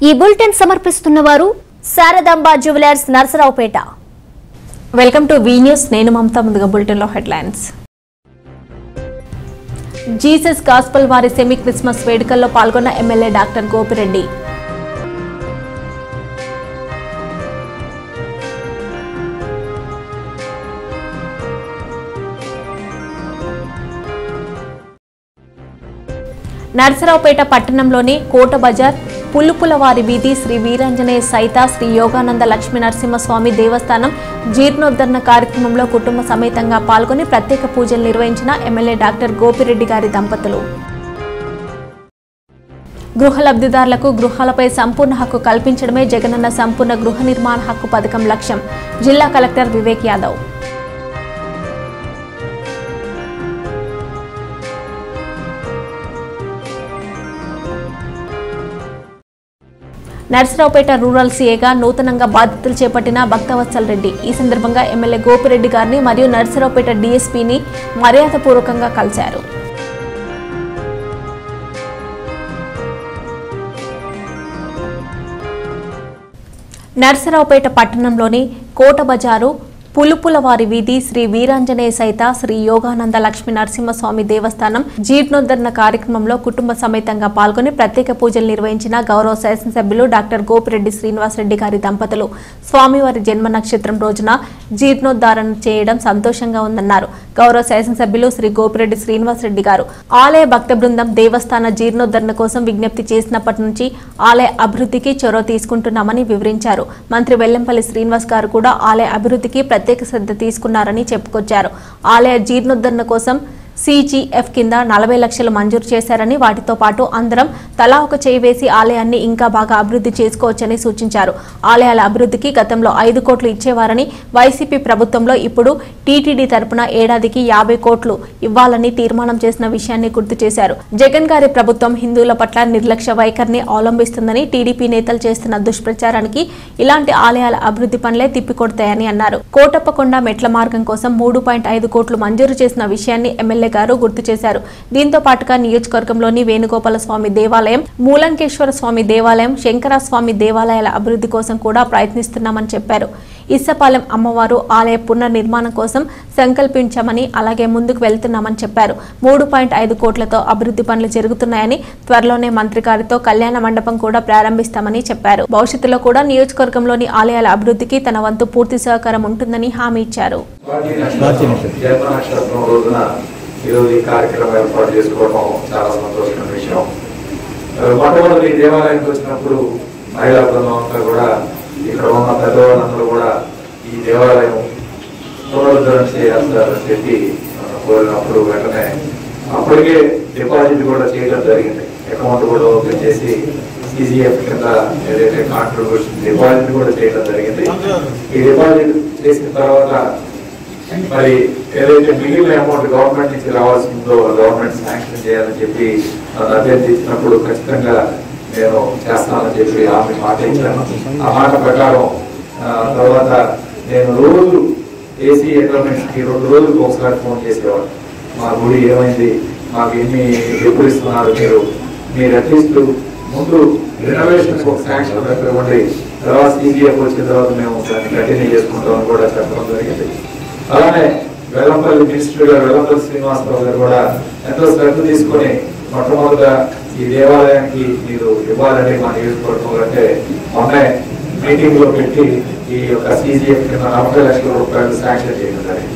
ఈ బులెటిన్ సమర్పిస్తున్న వారు Saradamba jewellers Narasaraopet welcome to V news నేను మమతా ముందుగా బులెటిన్లో హెడ్లైన్స్ జీసస్ గాస్పల్ వారి సెమీ క్రిస్మస్ వేడుకల్లో పాల్గొన్న ఎమ్మెల్యే డాక్టర్ గోపిరెడ్డి నర్సరావుపేట పట్టణంలోని కోట బజార్ పులుపులవారి వీధి శ్రీ వీరాంజనేయ సైత శ్రీ యోగానంద లక్ష్మీ నరసింహస్వామి దేవస్థానం జీర్ణోద్ధరణ కార్యక్రమంలో కుటుంబ సమేతంగా పాల్గొని ప్రత్యేక పూజలు నిర్వహించిన ఎమ్మెల్యే డాక్టర్ గోపిరెడ్డి గారి దంపతులు గృహ లబ్ధిదారులకు గృహాలపై సంపూర్ణ హక్కు కల్పించడమే జగనన్న సంపూర్ణ గృహ నిర్మాణ హక్కు పథకం లక్ష్యం జిల్లా కలెక్టర్ వివేక్ యాదవ్ నర్సరావుపేట రూరల్ సీఏగా నూతనంగా బాధ్యతలు చేపట్టిన భక్తవత్సల్ రెడ్డి ఈ సందర్భంగా ఎమ్మెల్యే గోపిరెడ్డి గారిని మరియు నర్సరావుపేట డీఎస్పీని మర్యాదపూర్వకంగా కలిశారు నర్సరావుపేట పట్టణంలోని కోట బజారు పులుపులవారి వీధి శ్రీ వీరాంజనేయ సైత శ్రీ యోగానంద లక్ష్మీ నరసింహస్వామి దేవస్థానం జీర్ణోద్ధరణ కార్యక్రమంలో కుటుంబ సమేతంగా పాల్గొని ప్రత్యేక పూజలు నిర్వహించిన గౌరవ శాసనసభ్యులు డాక్టర్ గోపిరెడ్డి శ్రీనివాసరెడ్డి గారి దంపతులు స్వామివారి జన్మ నక్షత్రం రోజున జీర్ణోద్ధారణ చేయడం సంతోషంగా ఉందన్నారు గౌరవ శాసనసభ్యులు శ్రీ గోపిరెడ్డి శ్రీనివాసరెడ్డి గారు ఆలయ భక్త బృందం దేవస్థాన జీర్ణోద్ధరణ కోసం విజ్ఞప్తి చేసినప్పటి నుంచి ఆలయ అభివృద్ధికి చొరవ తీసుకుంటున్నామని వివరించారు మంత్రి వెల్లంపల్లి శ్రీనివాస్ గారు కూడా ఆలయ అభివృద్ధికి ప్రత్యేక శ్రద్ధ తీసుకున్నారని చెప్పుకొచ్చారు ఆలయ జీర్ణోద్ధరణ కోసం సిజిఎఫ్ కింద నలభై లక్షలు మంజూరు చేశారని వాటితో పాటు అందరం తలా ఒక చేయి వేసి ఆలయాన్ని ఇంకా బాగా అభివృద్ధి చేసుకోవచ్చని సూచించారు ఆలయాల అభివృద్ధికి గతంలో ఐదు కోట్లు ఇచ్చేవారని వైసీపీ ప్రభుత్వంలో ఇప్పుడు టీటీడీ తరపున ఏడాదికి యాభై కోట్లు ఇవ్వాలని తీర్మానం చేసిన విషయాన్ని గుర్తు చేశారు జగన్ గారి ప్రభుత్వం హిందువుల పట్ల నిర్లక్ష్య వైఖరిని అవలంబిస్తుందని టీడీపీ నేతలు చేస్తున్న దుష్ప్రచారానికి ఇలాంటి ఆలయాల అభివృద్ధి పనులే తిప్పికొడతాయని అన్నారు కోటప్పకొండ మెట్ల మార్గం కోసం మూడు పాయింట్ ఐదు కోట్లు మంజూరు చేసిన విషయాన్ని ఎమ్మెల్యే గారు గుర్తు చేశారు దీంతో పాటుగా నియోజకవర్గంలోని వేణుగోపాల స్వామి దేవాలయం మూలంకేశ్వర స్వామి దేవాలయం శంకర స్వామి దేవాలయాల అభివృద్ధి కోసం కూడా ప్రయత్నిస్తున్నామని చెప్పారు ఇස්සపాలెం అమ్మవారు ఆలయ పునర్నిర్మాణం కోసం సంకల్పించామని అలాగే ముందుకు వెళ్తున్నామని చెప్పారు మూడు పాయింట్ ఐదు కోట్లతో అభివృద్ధి పనులు జరుగుతున్నాయని త్వరలోనే మంత్రి గారితో కళ్యాణ మండపం కూడా ప్రారంభిస్తామని చెప్పారు భవిష్యత్తులో కూడా నియోజకవర్గంలోని ఆలయాల అభివృద్ధికి తన వంతు పూర్తి సహకారం ఉంటుందని హామీ ఇచ్చారు పార్టీ నక్షత్రం జన్మ నక్షత్రం రోజున ఈరోజు ఈ కార్యక్రమం ఏర్పాటు చేసుకోవడం చాలా సంతోషమైన విషయం ఆ, మొట్టమొదటి ఈ దేవాలయానికి వచ్చినప్పుడు మహిళా బృందం అంతా కూడా ఇక్కడ ఉన్న పెద్దవాళ్ళందరూ కూడా ఈ దేవాలయం పునరుద్ధరణ చేయాలని చెప్పి ఆ, కోరినప్పుడు వెంటనే అప్పటికే డిపాజిట్ కూడా చేయడం జరిగింది అకౌంట్ కూడా ఓపెన్ చేసి సిజిఎఫ్ కింద ఏదైతే కాంట్రిబ్యూషన్ డిపాజిట్ కూడా చేయడం జరిగింది ఈ డిపాజిట్ చేసిన తర్వాత మరి ఏదైతే మిగిలిన అమౌంట్ గవర్నమెంట్ నుంచి రావాల్సిందో గవర్నమెంట్ శాంక్షన్ చేయాలని చెప్పి నన్ను అభ్యర్థించినప్పుడు ఖచ్చితంగా నేను చేస్తానని చెప్పి ఆమె మాట ఇచ్చాను ఆ మాట ప్రకారం ఆ, తర్వాత నేను రోజు ఏసీ ఎంటర్మెంట్స్ కి రెండు రోజులకు ఒకసారి ఫోన్ చేసేవాడు మా గుడి ఏమైంది మాకు ఎన్ని ఎప్పుడు ఇస్తున్నారు మీరు మీరు అట్లీస్ట్ ముందు రెనోవేషన్ ఒక శాంక్షన్ ఇవ్వండి తర్వాత సీజీఎఫ్ వచ్చిన తర్వాత మేము దాన్ని కంటిన్యూ చేసుకుంటామని కూడా చెప్పడం జరిగింది అలానే వెల్లంపల్లి మినిస్టర్ గారు వెల్లంపల్లి శ్రీనివాసరావు గారు కూడా ఎంతో శ్రద్ధ తీసుకొని మొట్టమొదట ఈ దేవాలయానికి మీరు ఇవ్వాలని మా నియోజకవర్గం అంటే మొన్నే మీటింగ్ లో పెట్టి ఈ యొక్క సీజీఎఫ్ కింద నలభై లక్షల రూపాయలు శాంక్షన్ చేయడం జరిగింది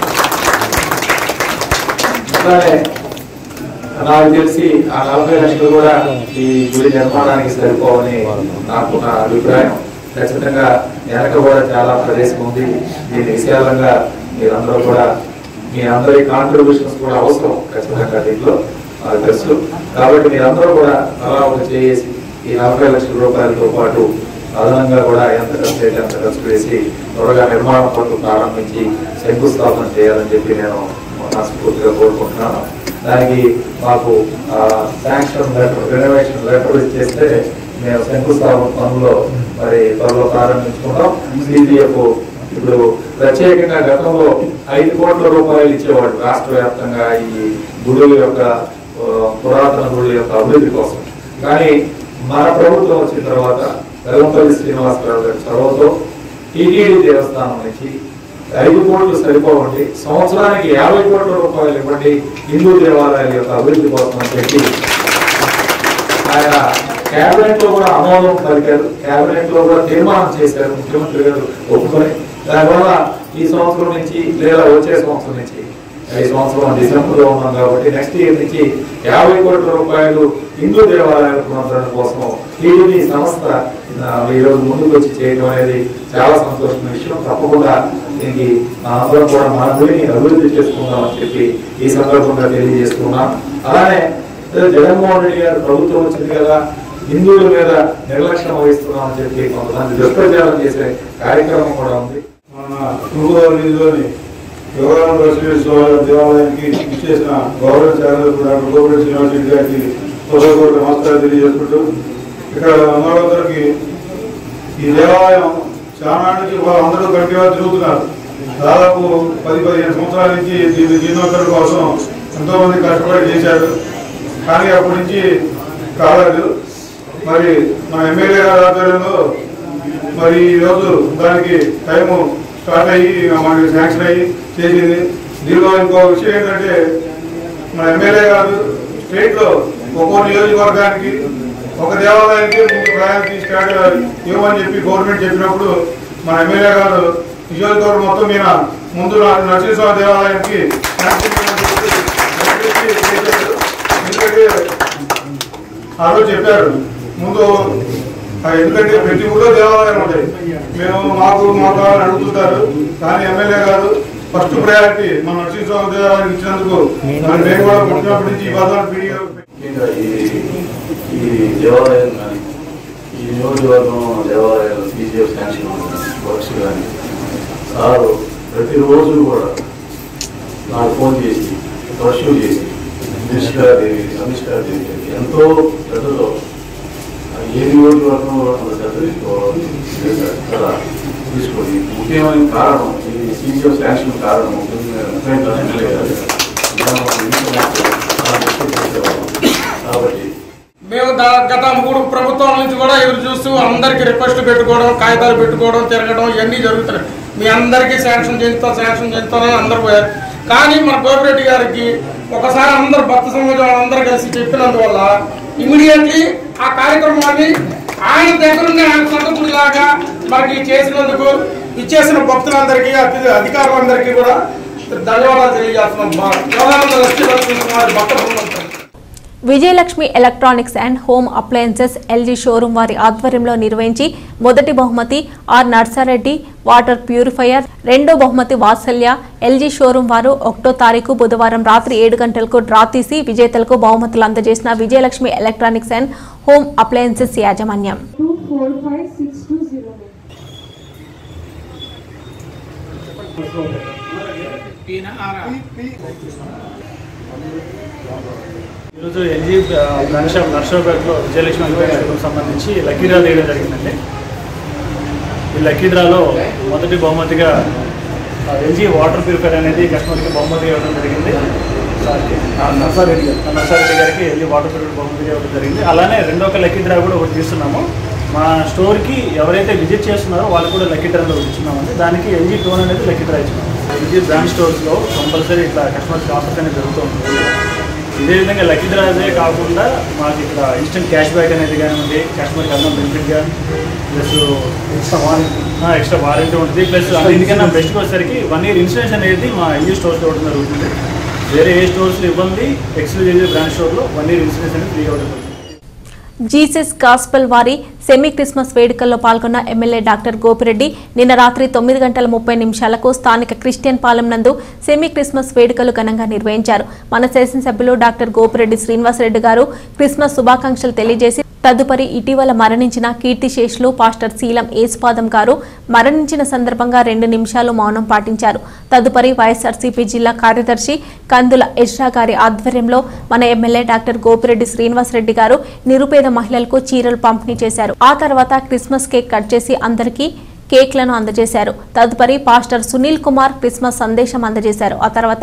అలానే నాకు తెలిసి ఆ నలభై లక్షలు కూడా ఈ గుడి నిర్మాణానికి సరిపోవని నాకు నా అభిప్రాయం ఖచ్చితంగా వెనక కూడా చాలా ప్రదేశం ఉంది దీన్ని విశాలంగా మీరందరూ కూడా మీ అందరి కాంట్రిబ్యూషన్స్ కూడా అవసరం ఖచ్చితంగా దీంట్లో నాకు తెలుసు కాబట్టి మీరందరూ కూడా అలా ఒక చేసి ఈ నలభై లక్షల రూపాయలతో పాటు అదనంగా కూడా ఎంత ఖర్చు అయితే అంత ఖర్చు వేసి త్వరగా నిర్మాణ పనులు ప్రారంభించి శంకుస్థాపన చేయాలని చెప్పి నేను మనస్ఫూర్తిగా కోరుకుంటున్నాను దానికి మాకు శాంక్షన్ లెటర్ రెనోవేషన్ లెటర్ ఇచ్చేస్తే మేము శంకుస్థాపన పనుల్లో మరి త్వరలో ప్రారంభించుకుంటాం సిడిఎఫ్ ఇప్పుడు ప్రత్యేకంగా గతంలో ఐదు కోట్ల రూపాయలు ఇచ్చేవాడు రాష్ట్ర వ్యాప్తంగా ఈ గుడుల యొక్క ఆ, పురాతన గుడుల యొక్క అభివృద్ధి కోసం కానీ మన ప్రభుత్వం వచ్చిన తర్వాత వెల్లంపల్లి శ్రీనివాసరావు గారి చొరవతో టీటీడీ దేవస్థానం నుంచి ఐదు కోట్లు సరిపోవండి సంవత్సరానికి యాభై కోట్ల రూపాయలు ఇవ్వండి హిందూ దేవాలయాల యొక్క అభివృద్ధి కోసం అని చెప్పి ఆయన కేబినెట్ లో కూడా ఆమోదం పలికారు కేబినెట్ లో కూడా తీర్మానం చేశారు ముఖ్యమంత్రి గారు ఒప్పుకొని దానివల్ల ఈ సంవత్సరం నుంచి లేదా వచ్చే సంవత్సరం నుంచి ఈ సంవత్సరం డిసెంబర్ లో ఉన్నాం కాబట్టి నెక్స్ట్ ఇయర్ నుంచి యాభై కోట్ల రూపాయలు హిందూ దేవాలయాల పునరుద్ధరణ కోసం టీడీపీ సంస్థ ఆ, ఈ రోజు ముందుకు వచ్చి చేయడం అనేది చాలా సంతోషమైన విషయం తప్పకుండా దీనికి అందరం కూడా మన గుడిని అభివృద్ధి చేసుకుందామని చెప్పి ఈ సందర్భంగా తెలియజేస్తున్నాం అలానే జగన్మోహన్ రెడ్డి గారు ప్రభుత్వం వచ్చింది కదా హిందువుల మీద నిర్లక్ష్యం వహిస్తున్నామని చెప్పి కొంతమంది దుష్ప్రచారం చేసే కార్యక్రమం కూడా ఉంది మన తూర్పుగోదావరిలోని యోగానంద బసవేశ్వర దేవాలయానికి ఇచ్చేసిన గౌరవ చార్యులకు డాక్టర్ గోపిరెడ్డి శ్రీనివాస్ రెడ్డి గారికి హృదయపూర్వక నమస్కారం తెలియజేసుకుంటూ ఇక్కడ ఉన్నవాళ్ళందరికీ ఈ దేవాలయం చాలా నుంచి వాళ్ళు అందరూ గట్టిగా తిరుగుతున్నారు దాదాపు పది పదిహేను సంవత్సరాల నుంచి దీని జీర్ణోద్ధరణ కోసం ఎంతో మంది కష్టపడి చేశారు కానీ అప్పటి నుంచి కాలేదు మరి మన ఎమ్మెల్యే గారి ఆధ్వర్యంలో మరి ఈ రోజు దానికి టైము స్టార్ట్ అయ్యి మనకి శాంక్షన్ అయ్యి చేసింది దీనిలో ఇంకో విషయం ఏంటంటే మన ఎమ్మెల్యే గారు స్టేట్ లో ఒక్కో నియోజకవర్గానికి ఒక దేవాలయానికి ముందు ప్రయాణించి స్టార్ట్ ఇవ్వమని చెప్పి గవర్నమెంట్ చెప్పినప్పుడు మన ఎమ్మెల్యే గారు నియోజకవర్గం మొత్తం మీద ముందు నా- నరసింహస్వామి దేవాలయానికి శాంక్షన్ ఇవ్వమని చెప్పి చేశారు. ఎందుకంటే ఆ రోజు చెప్పారు ముందు ఆ ఎందుకంటే ప్రతి ఊళ్ళో దేవాలయాలు ఉంటాయి మేము మాకు మాకు కావాలని అడుగుతుంటారు కానీ ఎమ్మెల్యే గారు ఫస్ట్ ప్రయారిటీ మన నరసింహస్వామి దేవాలయానికి ఇచ్చినందుకు మరి మేము కూడా పుట్టినప్పటి నుంచి ఈ పదాలు పీడిగా ముఖ్యంగా ఈ ఈ దేవాలయం కానీ ఈ నియోజకవర్గం దేవాలయాలు బీజేపీ శాంక్షన్ వర్క్స్ కానీ సారు ప్రతిరోజు కూడా నాకు ఫోన్ చేసి పర్ష్యూ చేసి నిష్కాదేవి సమిష్కాదేవి ఎంతో శ్రద్ధతో ఏ నియోజకవర్గంలో అంత శ్రద్ధ తీసుకోవాలి కదా తీసుకొని ముఖ్యమైన కారణం ఈ సీజీఎఫ్ శాంక్షన్ కారణం ముఖ్యంగా ముఖ్యంగా ఎమ్మెల్యే గారు మనం చాలా దృష్టి పెట్టేవాళ్ళం. కాబట్టి మేము దా- గత మూడు ప్రభుత్వాల నుంచి కూడా ఎదురు చూస్తూ అందరికి రిక్వెస్ట్ పెట్టుకోవడం కాగితాలు పెట్టుకోవడం తిరగడం ఇవన్నీ జరుగుతున్నాయి మీ అందరికీ శాంక్షన్ చేస్తాం శాంక్షన్ చేస్తామని అందరు పోయారు కానీ మన గోపిరెడ్డి గారికి ఒకసారి అందరు భక్త సమాజం అందరూ కలిసి చెప్పినందువల్ల ఇమీడియట్లీ ఆ కార్యక్రమాన్ని ఆయన దగ్గరుండి ఆయన సొంత లాగా మనకి చేసినందుకు ఇచ్చేసిన భక్తులందరికీ అతి- అధికారులందరికీ కూడా ధన్యవాదాలు తెలియజేస్తున్నాం మా యోగానంద లక్ష్మీ నరసింహ భక్త బృందంతో. Vijayalakshmi electronics and home appliances LG showroom వారి ఆధ్వర్యంలో నిర్వహించి మొదటి బహుమతి ఆర్ నర్సారెడ్డి వాటర్ ప్యూరిఫైయర్ రెండో బహుమతి వాత్సల్య ఎల్జీ షోరూం వారు ఒకటో తారీఖు బుధవారం రాత్రి ఏడు గంటలకు డ్రా తీసి విజేతలకు బహుమతులు అందజేసిన Vijayalakshmi electronics and home appliances యాజమాన్యం two four five six two zero nine. ఈరోజు ఎల్జీ బ్రాండ్ షాప్ నర్సరావుపేటలో విజయలక్ష్మి వెంకటేశ్వరకు సంబంధించి లక్కీ డ్రా తీయడం జరిగిందండి ఈ లక్కీ డ్రాలో మొదటి బహుమతిగా ఎల్జీ వాటర్ ప్యూరిఫైర్ అనేది కస్టమర్కి బహుమతి ఇవ్వడం జరిగింది నర్సారెడ్డి నర్సారెడ్డి గారికి ఎల్జీ వాటర్ ప్యూరిఫైర్ బహుమతి ఇవ్వడం జరిగింది అలానే రెండో ఒక లక్కీ డ్రా కూడా ఒకటి తీస్తున్నాము మా స్టోర్కి ఎవరైతే విజిట్ చేస్తున్నారో వాళ్ళు కూడా లక్కీ డ్రాలో ఇస్తున్నామండి దానికి ఎల్జీ టోన్ అనేది లక్కీ డ్రా ఇచ్చినాము ఎల్జీ బ్రాండ్ స్టోర్స్లో కంపల్సరీ ఇట్లా కస్టమర్స్కి ఆఫర్స్ అనేది జరుగుతూ ఉంటుంది ఇదే విధంగా లక్కీ డ్రాజే కాకుండా మాకు ఇక్కడ ఇన్స్టెంట్ క్యాష్ బ్యాక్ అనేది కానివ్వండి కస్టమర్కి అన్న బెనిఫిట్గా plus extra warranty extra warranty ఉంటుంది ప్లస్ అన్నిటికన్నా బెస్ట్గా వచ్చేసరికి వన్ ఇయర్ ఇన్సూరెన్స్ అనేది మా ఈ స్టోర్స్లో ఇవ్వడం జరుగుతుంది వేరే ఏ స్టోర్స్లో ఇవ్వండి ఎక్స్క్లూజివ్ బ్రాండ్ స్టోర్లో వన్ ఇయర్ ఇన్సూరెన్స్ అనేది ఫ్రీగా ఉంటుంది జీసస్ గాస్పెల్ వారి సెమీ క్రిస్మస్ వేడుకల్లో పాల్గొన్న ఎమ్మెల్యే డాక్టర్ గోపిరెడ్డి నిన్న రాత్రి తొమ్మిది గంటల ముప్పై నిమిషాలకు స్థానిక క్రిస్టియన్ పాలెం నందు సెమీ క్రిస్మస్ వేడుకలు ఘనంగా నిర్వహించారు మన శాసనసభ్యులు డాక్టర్ గోపిరెడ్డి శ్రీనివాసరెడ్డి గారు క్రిస్మస్ శుభాకాంక్షలు తెలియజేసి తదుపరి ఇటీవల మరణించిన కీర్తిశేషులు పాస్టర్ శీలం ఏసుపాదం గారు మరణించిన సందర్భంగా రెండు నిమిషాలు మౌనం పాటించారు తదుపరి వైఎస్ఆర్సీపీ జిల్లా కార్యదర్శి కందుల ఎజ్రా గారి ఆధ్వర్యంలో మన ఎమ్మెల్యే డాక్టర్ గోపిరెడ్డి శ్రీనివాసరెడ్డి గారు నిరుపేద మహిళలకు చీరలు పంపిణీ చేశారు ఆ తర్వాత క్రిస్మస్ కేక్ కట్ చేసి అందరికీ కేక్లను అందజేశారు తదుపరి పాస్టర్ సునీల్ కుమార్ క్రిస్మస్ సందేశం అందజేశారు ఆ తర్వాత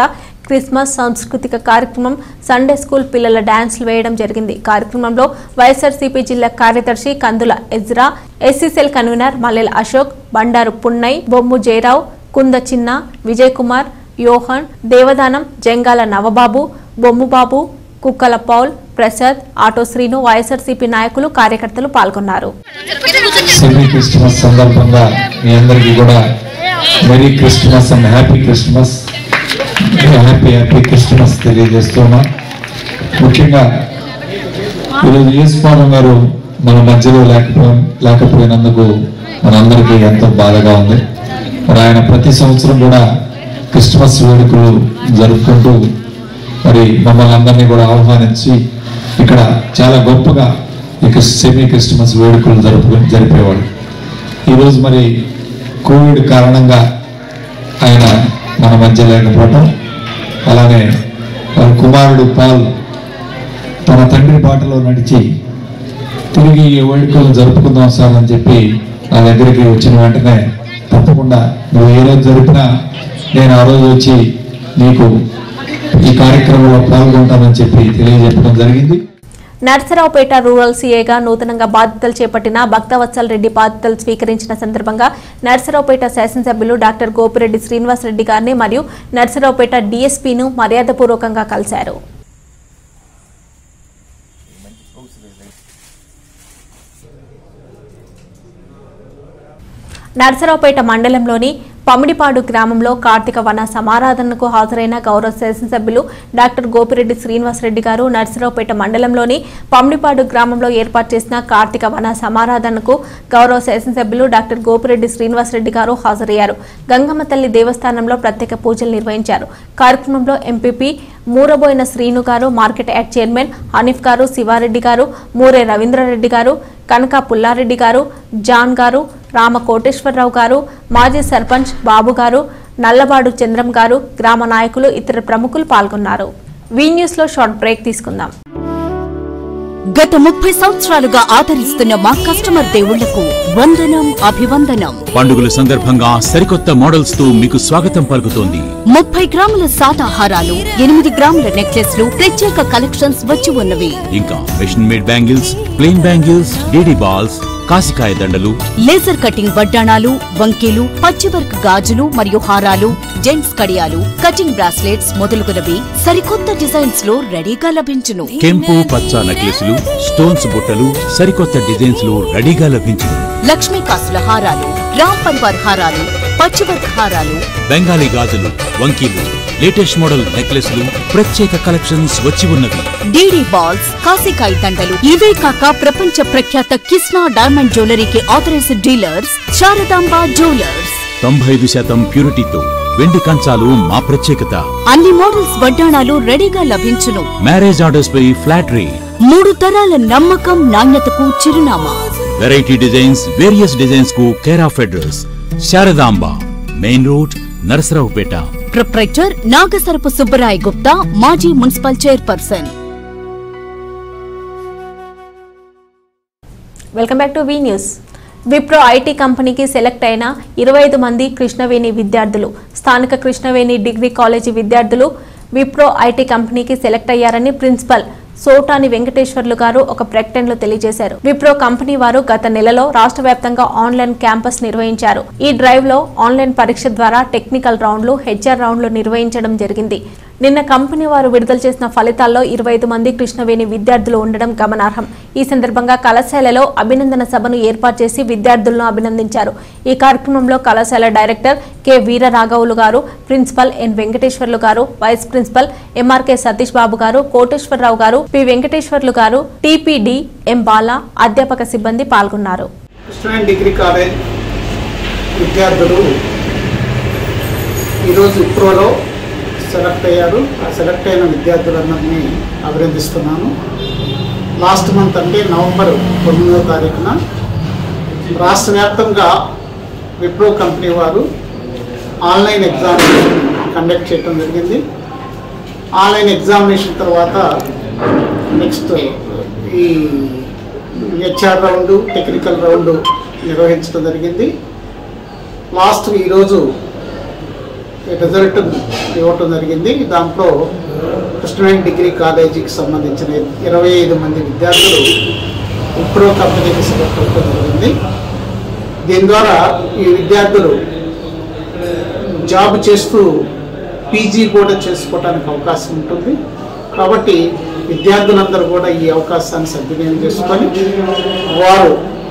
క్రిస్మస్ సాంస్కృతిక కార్యక్రమం సండే స్కూల్ పిల్లల డాన్స్లు వేయడం జరిగింది కార్యక్రమంలో వైఎస్ఆర్సీపీ జిల్లా కార్యదర్శి Kandula Ezra SC cell convener Mallela Ashok Bandaru Punnay Bommu Jayarao Kunda Chinna Vijay Kumar Yohan Devadanam Jangala Navababu Bommubabu Kukkala Paul Prasad auto Srinu YSRCP నాయకులు కార్యకర్తలు పాల్గొన్నారు సెమీ క్రిస్మస్ సందర్భంగా మీ అందరికీ కూడా merry Christmas and happy Christmas happy happy Christmas తెలియజేస్తున్నా ముఖ్యంగా ఈరోజు యేసుపాదం గారు మన మధ్యలో లేకపో లేకపోయినందుకు మనందరికీ ఎంతో బాధగా ఉంది మరి ఆయన ప్రతి సంవత్సరం కూడా క్రిస్మస్ వేడుకలు జరుపుకుంటూ మరి మమ్మల్ని అందరినీ కూడా ఆహ్వానించి ఇక్కడ చాలా గొప్పగా ఈ క్రిస్- సెమీ క్రిస్మస్ వేడుకలు జరుపు జరిపేవాడు ఈరోజు మరి కోవిడ్ కారణంగా ఆయన మన మధ్య లేకపోవటం అలానే వారి కుమారుడు పాల్ తన తండ్రి బాటలో నడిచి తిరిగి ఈ వేడుకలు జరుపుకుందాం సార్ అని చెప్పి నా దగ్గరికి వచ్చిన వెంటనే తప్పకుండా నువ్వు ఏ రోజు జరిపినా నేను ఆ రోజు వచ్చి నీకు ఈ కార్యక్రమంలో పాల్గొంటానని చెప్పి తెలియజెప్పడం జరిగింది నర్సరావుపేట రూరల్ సీఏగా నూతనంగా బాధ్యతలు చేపట్టిన భక్తవత్సల్ రెడ్డి బాధ్యతలు స్వీకరించిన సందర్భంగా నర్సరావుపేట శాసనసభ్యులు డాక్టర్ గోపిరెడ్డి శ్రీనివాస్ రెడ్డి గారిని మరియు నర్సరావుపేట డీఎస్పీను మర్యాదపూర్వకంగా కలిశారు నర్సరావుపేట మండలంలోని పమిడిపాడు గ్రామంలో కార్తీక వన సమారాధనకు హాజరైన గౌరవ శాసనసభ్యులు డాక్టర్ గోపిరెడ్డి శ్రీనివాసరెడ్డి గారు నర్సరావుపేట మండలంలోని పమిడిపాడు గ్రామంలో ఏర్పాటు చేసిన కార్తీక వన సమారాధనకు గౌరవ శాసనసభ్యులు డాక్టర్ గోపిరెడ్డి శ్రీనివాసరెడ్డి గారు హాజరయ్యారు గంగమ్మ తల్లి దేవస్థానంలో ప్రత్యేక పూజలు నిర్వహించారు కార్యక్రమంలో ఎంపీపీ మూరబోయిన శ్రీను గారు మార్కెట్ యాక్ట్ చైర్మన్ హనీఫ్ గారు శివారెడ్డి గారు మూరే రవీంద్రారెడ్డి గారు కనక పుల్లారెడ్డి గారు జాన్ గారు రామ కోటేశ్వరరావు గారు మాజీ సర్పంచ్ బాబు గారు నల్లబాడు చంద్రం గారు గ్రామ నాయకులు ఇతర ప్రముఖులు పాల్గొన్నారు వీ న్యూస్లో షార్ట్ బ్రేక్ తీసుకుందాం గత ముప్పై సంవత్సరాలుగా ఆదరిస్తున్న మా కస్టమర్ దేవుళ్లకు వందనం అభివందనం పండుగల సందర్భంగా సరికొత్త మోడల్స్ తో మీకు స్వాగతం పలుకుతోంది ముప్పై గ్రాముల సాదాహారాలు ఎనిమిది గ్రాముల నెక్లెస్లు ప్రత్యేక కలెక్షన్స్ వచ్చి ఉన్నవి ఇంకా machine made bangles plain bangles DD balls కాసికాయ దండలు లేజర్ కటింగ్ వడ్డాణాలు వంకీలు పచ్చివర్క్ గాజులు మరియు హారాలు జెంట్స్ కడియాలు కటింగ్ బ్రాస్లెట్స్ మొదలుగునవి సరికొత్త డిజైన్స్ లో రెడీగా లభించును కెంపు పచ్చ నెక్లెస్లు స్టోన్స్ బుట్టలు సరికొత్త డిజైన్స్ లో రెడీగా లభించును లక్ష్మీ కాసుల హారాలు రామ్ పరివార్ హారాలు పచ్చివర్క్ హారాలు బెంగాలీ గాజులు వంకీలు లేటెస్ట్ మోడల్ నెక్లెస్లు ప్రత్యేక కలెక్షన్స్ వచ్చి ఉన్నవి డీడీ బాల్స్ కాసికాయ దండలు ఇవే కాక ప్రపంచ ప్రఖ్యాత కిస్నా డైమండ్ జ్యువెలరీకి ఆథరైజ్డ్ డీలర్స్ శారదాంబ జ్యువెలర్స్ తొంభై ఐదు శాతం ప్యూరిటీతో వెండి కంచాలు మా ప్రత్యేకత అన్ని మోడల్స్ వడ్డాణాలు రెడీగా లభించును మ్యారేజ్ ఆర్డర్స్ పై ఫ్లాట్ రేట్ మూడు తరాల నమ్మకం నాణ్యతకు చిరునామా వెరైటీ డిజైన్స్ వేరియస్ డిజైన్స్ కు care of address Saradamba main road Narasaraopet proprietor Nagasarapu Subbarai Gupta మాజీ municipal chairperson welcome back to V news Wipro IT కంపెనీకి సెలెక్ట్ అయిన ఇరవై ఐదు మంది కృష్ణవేణి విద్యార్థులు స్థానిక కృష్ణవేణి డిగ్రీ కాలేజీ విద్యార్థులు విప్రో ఐటీ కంపెనీకి సెలెక్ట్ అయ్యారని ప్రిన్సిపల్ సోటాని వెంకటేశ్వర్లు గారు ఒక ప్రకటనలో తెలియజేశారు విప్రో కంపెనీ వారు గత నెలలో రాష్ట్ర వ్యాప్తంగా ఆన్లైన్ క్యాంపస్ నిర్వహించారు ఈ డ్రైవ్ లో ఆన్లైన్ పరీక్ష ద్వారా టెక్నికల్ రౌండ్లు హెచ్ఆర్ రౌండ్లు నిర్వహించడం జరిగింది నిన్న కంపెనీ వారు విడుదల చేసిన ఫలితాల్లో ఇరవై ఐదు మంది కృష్ణవేణి విద్యార్థులు ఉండడం గమనార్హం ఈ సందర్భంగా కళాశాలలో అభినందన సభను ఏర్పాటు చేసి విద్యార్థులను అభినందించారు ఈ కార్యక్రమంలో కళాశాల డైరెక్టర్ కె వీర రాఘవులు గారు ప్రిన్సిపల్ ఎన్ వెంకటేశ్వర్లు గారు vice principal MRK Satish Babu గారు కోటేశ్వరరావు గారు పి వెంకటేశ్వర్లు గారు టిపిడి ఎం బాల అధ్యాపక సిబ్బంది పాల్గొన్నారు కృష్ణవేణి డిగ్రీ కాలేజ్ విద్యార్థులు ఈరోజు ఇప్రోలో సెలెక్ట్ అయ్యారు ఆ సెలెక్ట్ అయిన విద్యార్థులందరినీ అభినందిస్తున్నాను లాస్ట్ మంత్ అంటే నవంబర్ తొమ్మిదవ తారీఖున రాష్ట్ర వ్యాప్తంగా విప్రో కంపెనీ వారు ఆన్లైన్ ఎగ్జామినేషన్ కండక్ట్ చేయడం జరిగింది ఆన్లైన్ ఎగ్జామినేషన్ తర్వాత నెక్స్ట్ ఈ హెచ్ఆర్ రౌండ్ టెక్నికల్ రౌండ్ నిర్వహించడం జరిగింది లాస్ట్ ఈరోజు రిజల్ట్ ఇవ్వటం జరిగింది దాంట్లో కృష్ణవేణి డిగ్రీ కాలేజీకి సంబంధించిన ఇరవై ఐదు మంది విద్యార్థులు ఇప్పుడు కంపెనీకి సెలెక్ట్ అవ్వడం జరిగింది దీని ద్వారా ఈ విద్యార్థులు జాబ్ చేస్తూ పీజీ కూడా చేసుకోవడానికి అవకాశం ఉంటుంది కాబట్టి విద్యార్థులందరూ కూడా ఈ అవకాశాన్ని సద్వినియోగం చేసుకొని వారు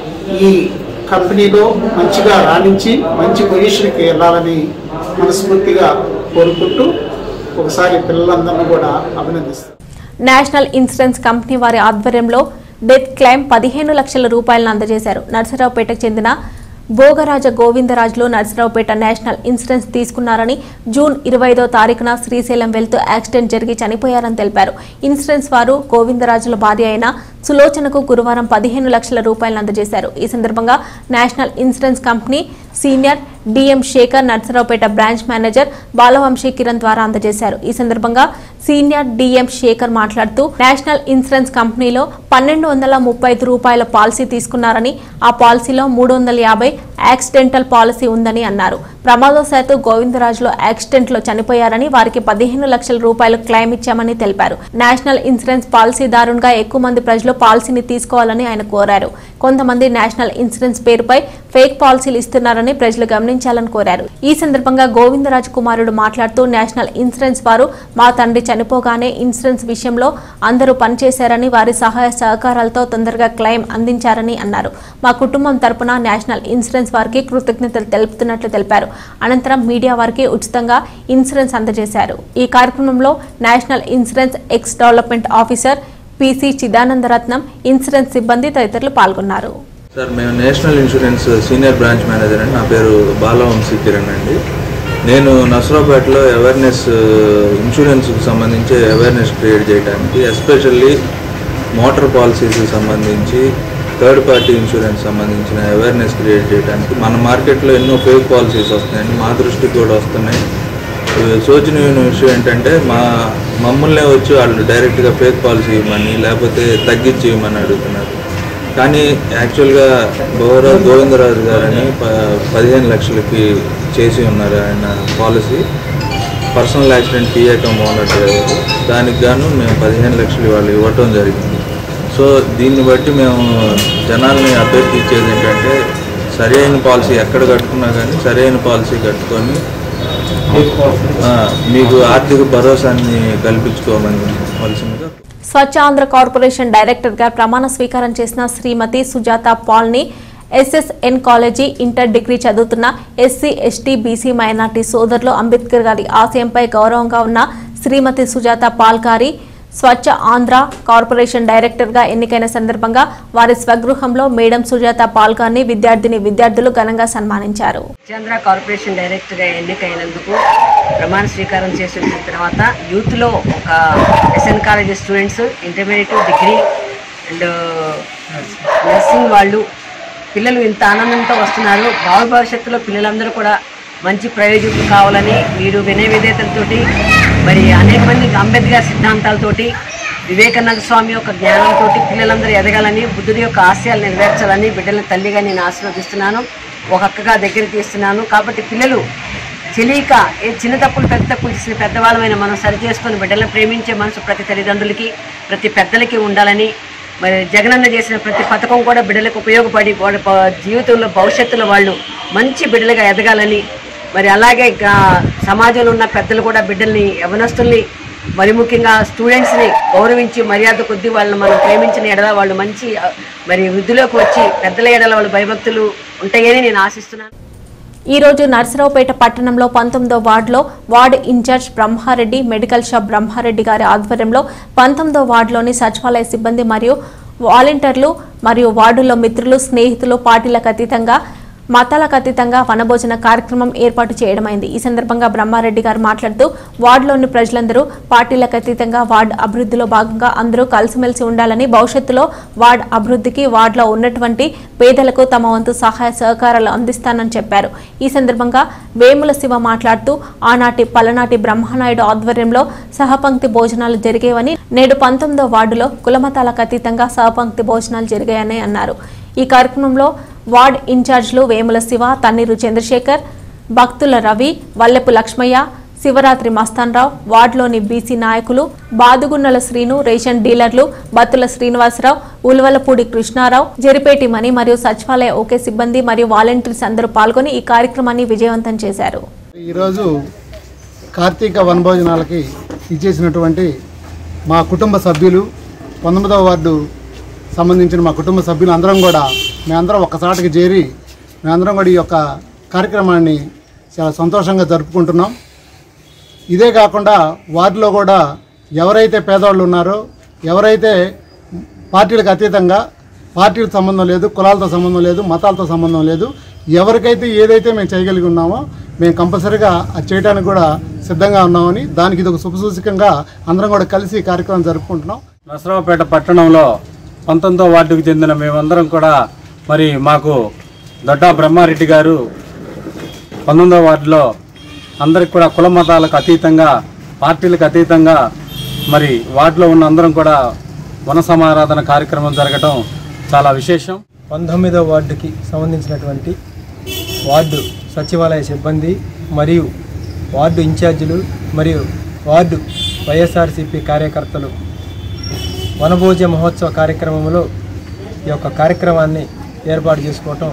ఈ కంపెనీలో మంచిగా రాణించి మంచి పొజిషన్కి వెళ్ళాలని మనస్ఫూర్తిగా కోరుకుంటూ ఒకసారి పిల్లలందరినీ కూడా అభినందిస్తాను నేషనల్ ఇన్సూరెన్స్ కంపెనీ వారి ఆధ్వర్యంలో డెత్ క్లైమ్ పదిహేను లక్షల రూపాయలను అందజేశారు నర్సరావుపేటకు చెందిన భోగరాజ గోవిందరాజులు నర్సరావుపేట నేషనల్ ఇన్సూరెన్స్ తీసుకున్నారని జూన్ ఇరవై ఐదో తారీఖున శ్రీశైలం వెళ్తూ యాక్సిడెంట్ జరిగి చనిపోయారని తెలిపారు ఇన్సూరెన్స్ వారు గోవిందరాజుల భార్య అయిన సులోచనకు గురువారం పదిహేను లక్షల రూపాయలను అందజేశారు ఈ సందర్భంగా national insurance company senior DM Sekhar Narasaraopet branch manager Balavamsi Kiran ద్వారా అందజేశారు ఈ సందర్భంగా సీనియర్ డిఎం శేఖర్ మాట్లాడుతూ నేషనల్ ఇన్సూరెన్స్ కంపెనీలో పన్నెండు వందల ముప్పై ఐదు రూపాయల పాలసీ తీసుకున్నారని ఆ పాలసీలో మూడు వందల యాభై యాక్సిడెంటల్ పాలసీ ఉందని అన్నారు ప్రమాదవశాత్తు గోవిందరాజులు యాక్సిడెంట్లో చనిపోయారని వారికి పదిహేను లక్షల రూపాయలు క్లెయిమ్ ఇచ్చామని తెలిపారు నేషనల్ ఇన్సూరెన్స్ పాలసీదారునిగా ఎక్కువ మంది ప్రజలు పాలసీని తీసుకోవాలని ఆయన కోరారు కొంతమంది నేషనల్ ఇన్సూరెన్స్ పేరుపై ఫేక్ పాలసీలు ఇస్తున్నారని ప్రజలు గమనించాలని కోరారు ఈ సందర్భంగా గోవిందరాజు కుమారుడు మాట్లాడుతూ నేషనల్ ఇన్సూరెన్స్ వారు మా తండ్రి చనిపోగానే ఇన్సూరెన్స్ విషయంలో అందరూ పనిచేశారని వారి సహాయ సహకారాలతో తొందరగా క్లెయిమ్ అందించారని అన్నారు మా కుటుంబం తరపున నేషనల్ ఇన్సూరెన్స్ వారికి కృతజ్ఞతలు తెలుపుతున్నట్లు తెలిపారు అనంతరం మీడియా వారికి ఉచితంగా ఇన్సూరెన్స్ అందజేశారు ఈ కార్యక్రమంలో national insurance ex development officer PC Chidanandaratnam insurance సిబ్బంది తదితరులు పాల్గొన్నారు సార్ మేము national insurance senior branch manager అండి నా పేరు బాలవంశీ కిరణ్ అండి నేను నసరాపేటలో అవేర్నెస్ ఇన్సూరెన్స్కి సంబంధించి అవేర్నెస్ క్రియేట్ చేయడానికి ఎస్పెషల్లీ మోటార్ పాలసీస్కి సంబంధించి థర్డ్ పార్టీ ఇన్సూరెన్స్ సంబంధించిన అవేర్నెస్ క్రియేట్ చేయడానికి మన మార్కెట్లో ఎన్నో ఫేక్ పాలసీస్ వస్తున్నాయండి మా దృష్టికి కూడా వస్తున్నాయి శోచనీయమైన విషయం ఏంటంటే మా మమ్మల్నే వచ్చి వాళ్ళు డైరెక్ట్గా ఫేక్ పాలసీ ఇవ్వమని లేకపోతే తగ్గించి ఇవ్వమని అడుగుతున్నారు కానీ యాక్చువల్గా గౌర గోవిందరాజు గారని ప పదిహేను లక్షలకి చేసి ఉన్నారు ఆయన పాలసీ పర్సనల్ యాక్సిడెంట్ టీఏకం ఓనర్ డ్రైవర్ దానికి గాను మేము పదిహేను లక్షలు వాళ్ళు ఇవ్వటం జరిగింది సో దీన్ని బట్టి మేము జనాల్ని అభ్యర్థించేది ఏంటంటే సరైన పాలసీ ఎక్కడ కట్టుకున్నా కానీ సరైన పాలసీ కట్టుకొని ఆ, మీకు ఆర్థిక భరోసాన్ని కల్పించుకోమని వలసిందిగా స్వచ్ఛ ఆంధ్ర కార్పొరేషన్ డైరెక్టర్ గా ప్రమాణ స్వీకారం చేసిన శ్రీమతి సుజాత పాల్ని ఎస్ఎస్ఎన్ కాలేజీ ఇంటర్ డిగ్రీ చదువుతున్న ఎస్సీ ఎస్టీ బీసీ మైనార్టీ సోదరులు అంబేద్కర్ గారి ఆశయంపై గౌరవంగా ఉన్న శ్రీమతి సుజాత పాల్ గారి స్వచ్ఛ ఆంధ్ర కార్పొరేషన్ డైరెక్టర్ గా ఎన్నికైన సందర్భంగా వారి స్వగృహంలో మేడం సుజాత పాల్ గారిని విద్యార్థిని విద్యార్థులు ఘనంగా సన్మానించారు చంద్ర కార్పొరేషన్ డైరెక్టర్గా ఎన్నికైనందుకు ప్రమాణ స్వీకారం చేసిన తర్వాత యూత్లో ఒక SN college students intermediate degree and nursing వాళ్ళు పిల్లలు ఇంత ఆనందంతో వస్తున్నారు భావ భవిష్యత్తులో పిల్లలందరూ కూడా మంచి ప్రయోజకులు కావాలని మీరు వినయ విధేతలతోటి మరి అనేక మంది అంబేద్కర్ సిద్ధాంతాలతోటి వివేకానంద స్వామి యొక్క జ్ఞానంతో పిల్లలందరూ ఎదగాలని బుద్ధుడి యొక్క ఆశయాలు నెరవేర్చాలని బిడ్డల తల్లిగా నేను ఆశీర్వదిస్తున్నాను ఒక అక్కగా దగ్గర తీస్తున్నాను కాబట్టి పిల్లలు తెలియక ఏ చిన్న తప్పులు పెద్ద తప్పులు చేసిన పెద్దవాళ్ళమైన మనం సరి చేసుకొని బిడ్డలను ప్రేమించే మనసు ప్రతి తల్లిదండ్రులకి ప్రతి పెద్దలకి ఉండాలని మరి జగనన్న చేసిన ప్రతి పథకం కూడా బిడ్డలకు ఉపయోగపడి వాళ్ళ ప- జీవితంలో భవిష్యత్తులో వాళ్ళు మంచి బిడ్డలుగా ఎదగాలని మరి అలాగే గా- సమాజంలో ఉన్న పెద్దలు కూడా బిడ్డల్ని యవనస్తుల్ని మరి ముఖ్యంగా స్టూడెంట్స్ని గౌరవించి మర్యాద కొద్దీ వాళ్ళని మనం ప్రేమించిన ఎడల వాళ్ళు మంచి ఆ, మరి వృద్ధిలోకి వచ్చి పెద్దల ఎడల వాళ్ళు భయభక్తులు ఉంటాయని నేను ఆశిస్తున్నాను ఈ రోజు నర్సరావుపేట పట్టణంలో పంతొమ్మిదో వార్డులో ward incharge Brahmareddy medical shop Brahmareddy గారి ఆధ్వర్యంలో పంతొమ్మిదో వార్డులోని సచివాలయ సిబ్బంది మరియు వాలంటీర్లు మరియు వార్డులో మిత్రులు స్నేహితులు పార్టీలకు అతీతంగా మతాలకు అతీతంగా వనభోజన కార్యక్రమం ఏర్పాటు చేయడమైంది ఈ సందర్భంగా బ్రహ్మారెడ్డి గారు మాట్లాడుతూ వార్డులోని ప్రజలందరూ పార్టీలకు అతీతంగా వార్డు అభివృద్ధిలో భాగంగా అందరూ కలిసిమెలిసి ఉండాలని భవిష్యత్తులో వార్డు అభివృద్ధికి వార్డులో ఉన్నటువంటి పేదలకు తమ వంతు సహాయ సహకారాలు అందిస్తానని చెప్పారు ఈ సందర్భంగా వేముల శివ మాట్లాడుతూ ఆనాటి పలనాటి బ్రహ్మనాయుడు ఆధ్వర్యంలో సహపంక్తి భోజనాలు జరిగేవని నేడు పంతొమ్మిదో వార్డులో కులమతాలకు అతీతంగా సహపంక్తి భోజనాలు జరిగాయని అన్నారు ఈ కార్యక్రమంలో వార్డ్ ఇన్ఛార్జ్లు వేముల శివ తన్నీరు చంద్రశేఖర్ భక్తుల రవి వల్లెపు లక్ష్మయ్య శివరాత్రి మస్తాన్రావు వార్డులోని బీసీ నాయకులు బాదుగున్నల శ్రీను రేషన్ డీలర్లు బత్తుల శ్రీనివాసరావు ఉల్వలపూడి కృష్ణారావు జరిపేటి మణి మరియు సచివాలయ ఓకే సిబ్బంది మరియు వాలంటీర్స్ అందరూ పాల్గొని ఈ కార్యక్రమాన్ని విజయవంతం చేశారు ఈరోజు కార్తీక వనభోజనాలకి ఇచ్చేసినటువంటి మా కుటుంబ సభ్యులు పంతొమ్మిదవ వార్డు సంబంధించిన మా కుటుంబ సభ్యులు అందరం కూడా మేమందరం ఒక్కసాటికి చేరి మేమందరం కూడా ఈ యొక్క కార్యక్రమాన్ని చాలా సంతోషంగా జరుపుకుంటున్నాం ఇదే కాకుండా వార్డులో కూడా ఎవరైతే పేదవాళ్ళు ఉన్నారో ఎవరైతే పార్టీలకు అతీతంగా పార్టీలకు సంబంధం లేదు కులాలతో సంబంధం లేదు మతాలతో సంబంధం లేదు ఎవరికైతే ఏదైతే మేము చేయగలిగి ఉన్నామో మేము కంపల్సరీగా అది చేయడానికి కూడా సిద్ధంగా ఉన్నామని దానికి ఇది ఒక శుభసూచకంగా అందరం కూడా కలిసి ఈ కార్యక్రమం జరుపుకుంటున్నాం నసరావుపేట పట్టణంలో పంతొమ్మిదో వార్డుకు చెందిన మేమందరం కూడా మరి మాకు దొడ్డా బ్రహ్మారెడ్డి గారు పంతొమ్మిదో వార్డులో అందరికి కూడా కుల మతాలకు అతీతంగా పార్టీలకు అతీతంగా మరి వార్డులో ఉన్న అందరం కూడా వన సమారాధన కార్యక్రమం జరగడం చాలా విశేషం పంతొమ్మిదో వార్డుకి సంబంధించినటువంటి వార్డు సచివాలయ సిబ్బంది మరియు వార్డు ఇన్ఛార్జీలు మరియు వార్డు వైఎస్ఆర్సీపీ కార్యకర్తలు వనభోజ మహోత్సవ కార్యక్రమంలో ఈ యొక్క కార్యక్రమాన్ని ఏర్పాటు చేసుకోవటం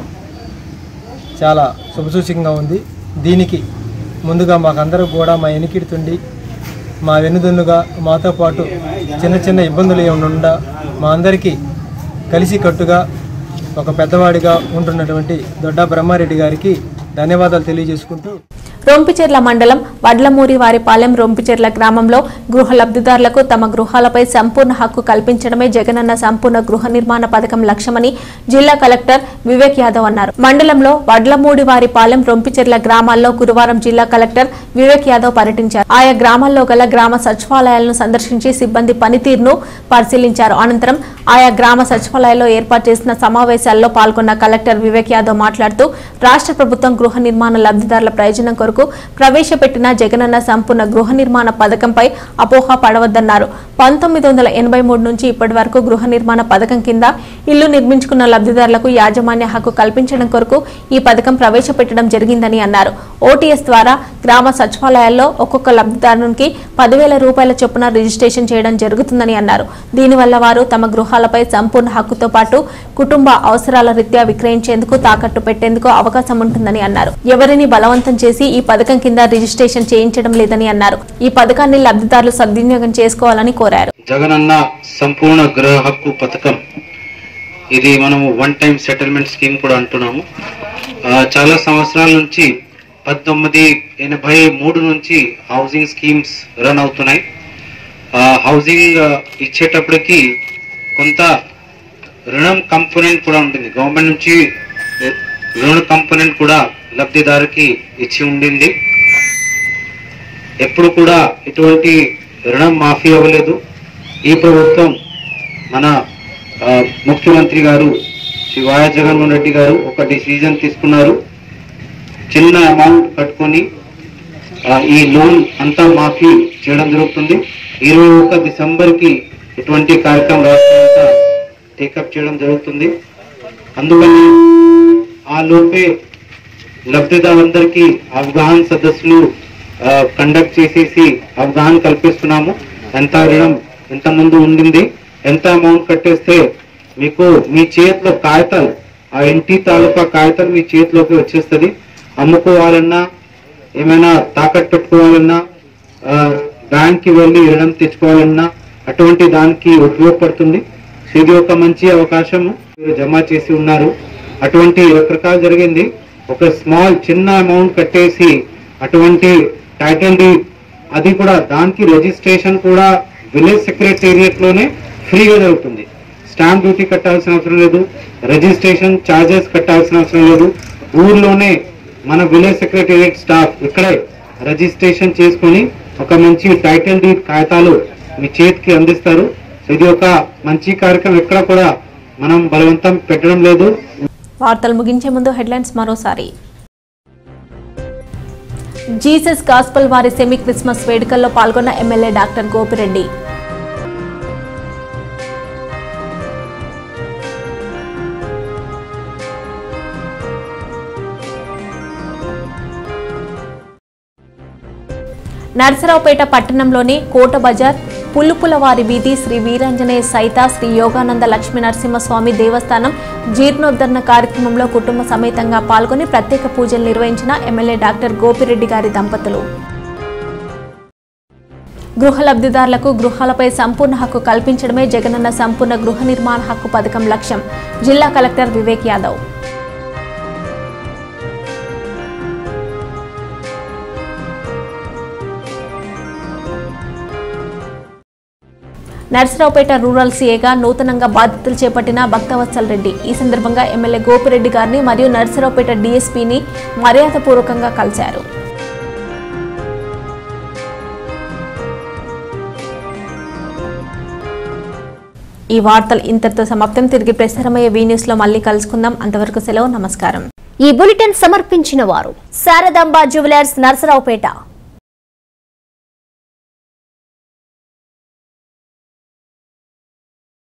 చాలా శుభసూచకంగా ఉంది దీనికి ముందుగా మాకందరూ కూడా మా ఎనికిడుతుండి మా వెనుదన్నుగా మాతో పాటు చిన్న చిన్న ఇబ్బందులు ఏమైనా ఉండా మా అందరికీ కలిసి కట్టుగా ఒక పెద్దవాడిగా ఉంటున్నటువంటి దొడ్డ బ్రహ్మారెడ్డి గారికి ధన్యవాదాలు తెలియజేసుకుంటూ రొంపిచెర్ల మండలం వడ్లమూరి వారిపాలెం రొంపిచెర్ల గ్రామంలో గృహ లబ్ధిదారులకు తమ గృహాలపై సంపూర్ణ హక్కు కల్పించడమే జగనన్న సంపూర్ణ గృహ నిర్మాణ పథకం లక్ష్యమని జిల్లా కలెక్టర్ వివేక్ యాదవ్ అన్నారు మండలంలో వడ్లమూడి వారిపాలెం రొంపిచెర్ల గ్రామాల్లో గురువారం జిల్లా కలెక్టర్ వివేక్ యాదవ్ పర్యటించారు ఆయా గ్రామాల్లో గల గ్రామ సచివాలయాలను సందర్శించి సిబ్బంది పనితీరును పరిశీలించారు అనంతరం ఆయా గ్రామ సచివాలయాల్లో ఏర్పాటు చేసిన సమావేశాల్లో పాల్గొన్న కలెక్టర్ వివేక్ యాదవ్ మాట్లాడుతూ రాష్ట్ర ప్రభుత్వం గృహ నిర్మాణ లబ్ధిదారుల ప్రయోజనం కొరకు ప్రవేశపెట్టిన జగనన్న సంపూర్ణ గృహ నిర్మాణ పథకంపై అపోహ పడవద్దన్నారు పంతొమ్మిది వందల ఎనభై మూడు నుంచి ఇప్పటి వరకు గృహ నిర్మాణ పథకం కింద ఇల్లు నిర్మించుకున్న లబ్ధిదారులకు యాజమాన్య హక్కు కల్పించడం కొరకు ఈ పథకం ప్రవేశపెట్టడం జరిగిందని అన్నారు ఓటీఎస్ ద్వారా గ్రామ సచివాలయాల్లో ఒక్కొక్క లబ్ధిదారునికి పదివేల రూపాయల చొప్పున రిజిస్ట్రేషన్ చేయడం జరుగుతుందని అన్నారు దీనివల్ల వారు తమ గృహాలపై సంపూర్ణ హక్కుతో పాటు కుటుంబ అవసరాల రీత్యా విక్రయించేందుకు తాకట్టు పెట్టేందుకు అవకాశం ఉంటుందని అన్నారు ఎవరిని బలవంతం చేసి ఈ పథకం కింద రిజిస్ట్రేషన్ చేయించడం లేదని అన్నారు ఈ పథకాన్ని లబ్ధిదారులు సద్వినియోగం చేసుకోవాలని కోరారు జగనన్న సంపూర్ణ గృహ హక్కు పథకం ఇది మనము వన్ టైం సెటిల్మెంట్ స్కీమ్ కూడా అంటున్నాము ఆ, చాలా సంవత్సరాల నుంచి పంతొమ్మిది ఎనభై మూడు నుంచి హౌసింగ్ స్కీమ్స్ రన్ అవుతున్నాయి ఆ, హౌసింగ్ ఆ, ఇచ్చేటప్పటికి కొంత రుణం కంపోనెంట్ కూడా ఉంటుంది గవర్నమెంట్ నుంచి రుణ కంపోనెంట్ కూడా లబ్ధిదారుకి ఇచ్చి ఉండింది ఎప్పుడు కూడా ఎటువంటి రుణం మాఫీ అవ్వలేదు ఈ ప్రభుత్వం మన ఆ, ముఖ్యమంత్రి గారు శ్రీ వైఎస్ జగన్మోహన్ రెడ్డి గారు ఒక డిసిజన్ తీసుకున్నారు చిన్న అమౌంట్ కట్టుకొని ఆ, ఈ లోన్ అంతా మాఫీ చేయడం జరుగుతుంది ఇరవై ఒక్క డిసెంబర్కి ఇటువంటి కార్యక్రమం రాష్ట్రం టేకప్ చేయడం జరుగుతుంది అందుకని ఆ లోపే లబ్ధిదారులందరికీ అవగాహన సదస్సులు కండక్ట్ చేసేసి అవగాహన కల్పిస్తున్నాము ఎంత రుణం ఎంత ముందు ఉండింది ఎంత అమౌంట్ కట్టేస్తే మీకు మీ చేతిలో కాగితాలు ఆ ఇంటి తాలూకా కాగితాలు మీ చేతిలోకి వచ్చేస్తుంది అమ్ముకోవాలన్నా ఏమైనా తాకట్టు పెట్టుకోవాలన్నా ఆ, బ్యాంక్కి వెళ్ళి రుణం తెచ్చుకోవాలన్నా అటువంటి దానికి ఉపయోగపడుతుంది సో ఇది ఒక మంచి అవకాశం మీరు జమ చేసి ఉన్నారు అటువంటి రకరకాలు జరిగింది ఒక స్మాల్ చిన్న అమౌంట్ కట్టేసి అటువంటి టైటిల్ డీడ్ అది కూడా దానికి రిజిస్ట్రేషన్ కూడా విలేజ్ సెక్రటేరియట్ లోనే ఫ్రీగా జరుగుతుంది స్టాంప్ డ్యూటీ కట్టాల్సిన అవసరం లేదు రిజిస్ట్రేషన్ ఛార్జెస్ కట్టాల్సిన అవసరం లేదు ఊర్లోనే మన విలేజ్ సెక్రటేరియట్ స్టాఫ్ ఇక్కడే రిజిస్ట్రేషన్ చేసుకొని ఒక మంచి టైటిల్ డీడ్ కాగితాలు మీ చేతికి అందిస్తారు సో ఇది ఒక మంచి కార్యక్రమం ఎక్కడ కూడా మనం బలవంతం పెట్టడం లేదు వార్తలు ముగించే ముందు హెడ్లైన్స్ మరోసారి జీసస్ గాస్పల్ వారి సెమీ క్రిస్మస్ వేడుకల్లో పాల్గొన్న ఎమ్మెల్యే డాక్టర్ గోపిరెడ్డి నరసరావుపేట పట్టణంలోని కోట బజార్ పుల్లుపులవారి వీధి శ్రీ వీరాంజనేయ సైత శ్రీ యోగానంద లక్ష్మీ నరసింహస్వామి దేవస్థానం జీర్ణోద్ధరణ కార్యక్రమంలో కుటుంబ సమేతంగా పాల్గొని ప్రత్యేక పూజలు నిర్వహించిన ఎమ్మెల్యే డాక్టర్ గోపిరెడ్డి గారి దంపతులు గృహ లబ్ధిదారులకు గృహాలపై సంపూర్ణ హక్కు కల్పించడమే జగనన్న సంపూర్ణ గృహ నిర్మాణ హక్కు పథకం లక్ష్యం జిల్లా కలెక్టర్ వివేక్ యాదవ్ నర్సరావుపేట రూరల్ సీఏగా నూతనంగా బాధ్యతలు చేపట్టిన భక్తవత్సల్ రెడ్డి ఈ సందర్భంగా ఎమ్మెల్యే గోపిరెడ్డి గారిని మరియు నర్సరావుపేట డీఎస్పీని మర్యాదపూర్వకంగా కలిశారు ఈ వార్తలు ఇంతటితో సమాప్తం తిరిగి ప్రసారమయ్యే వీ న్యూస్ లో మళ్ళీ కలుసుకుందాం అంతవరకు సెలవు నమస్కారం ఈ బులెటిన్ సమర్పించిన వారు శారదాంబ జ్యువెలర్స్ నర్సరావుపేట